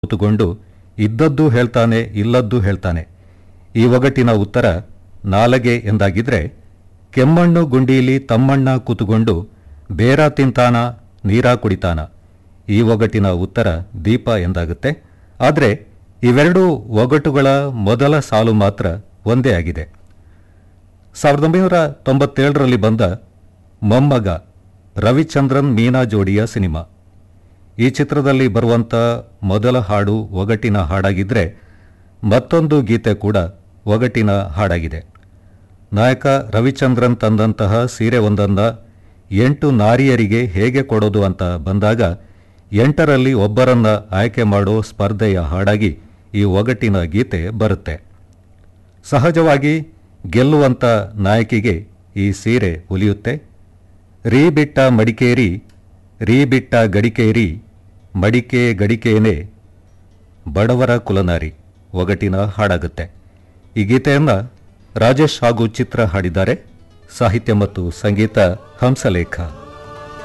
ಕೂತುಕೊಂಡು ಇದ್ದದ್ದು ಹೇಳ್ತಾನೆ ಇಲ್ಲದ್ದು ಹೇಳ್ತಾನೆ ಈ ಒಗಟಿನ ಉತ್ತರ ನಾಲಗೆ ಎಂದಾಗಿದ್ರೆ ಕೆಮ್ಮಣ್ಣು ಗುಂಡೀಲಿ ತಮ್ಮಣ್ಣ ಕೂತುಕೊಂಡು ಬೇರ ತಿಂತಾನ ನೀರ ಕುಡಿತಾನ ಈ ಒಗಟಿನ ಉತ್ತರ ದೀಪ ಎಂದಾಗುತ್ತೆ ಆದರೆ ಇವೆರಡೂ ಒಗಟುಗಳ ಮೊದಲ ಸಾಲು ಮಾತ್ರ ಒಂದೇ ಆಗಿದೆ ಸಾವಿರದ ಒಂಬೈನೂರ ತೊಂಬತ್ತೇಳರಲ್ಲಿ ಬಂದ ಮೊಮ್ಮಗ ರವಿಚಂದ್ರನ್ ಮೀನಾ ಜೋಡಿಯ ಸಿನಿಮಾ ಈ ಚಿತ್ರದಲ್ಲಿ ಬರುವಂಥ ಮೊದಲ ಹಾಡು ಒಗಟಿನ ಹಾಡಾಗಿದ್ದರೆ ಮತ್ತೊಂದು ಗೀತೆ ಕೂಡ ಒಗಟಿನ ಹಾಡಾಗಿದೆ ನಾಯಕ ರವಿಚಂದ್ರನ್ ತಂದಂತಹ ಸೀರೆ ಒಂದನ್ನ ಎಂಟು ನಾರಿಯರಿಗೆ ಹೇಗೆ ಕೊಡೋದು ಅಂತ ಬಂದಾಗ ಎಂಟರಲ್ಲಿ ಒಬ್ಬರನ್ನ ಆಯ್ಕೆ ಮಾಡೋ ಸ್ಪರ್ಧೆಯ ಹಾಡಾಗಿ ಈ ಒಗಟಿನ ಗೀತೆ ಬರುತ್ತೆ ಸಹಜವಾಗಿ ಗೆಲ್ಲುವಂಥ ನಾಯಕಿಗೆ ಈ ಸೀರೆ ಉಲಿಯುತ್ತೆ ರೀ ಬಿಟ್ಟ ಮಡಿಕೇರಿ ರೀ ಬಿಟ್ಟ ಗಡಿಕೇರಿ ಮಡಿಕೆ ಗಡಿಕೇನೆ ಬಡವರ ಕುಲನಾರಿ ಒಗಟಿನ ಹಾಡಾಗುತ್ತೆ ಈ ಗೀತೆಯನ್ನು ರಾಜೇಶ್ ಹಾಗೂ ಚಿತ್ರ ಹಾಡಿದ್ದಾರೆ ಸಾಹಿತ್ಯ ಮತ್ತು ಸಂಗೀತ ಹಂಸಲೇಖ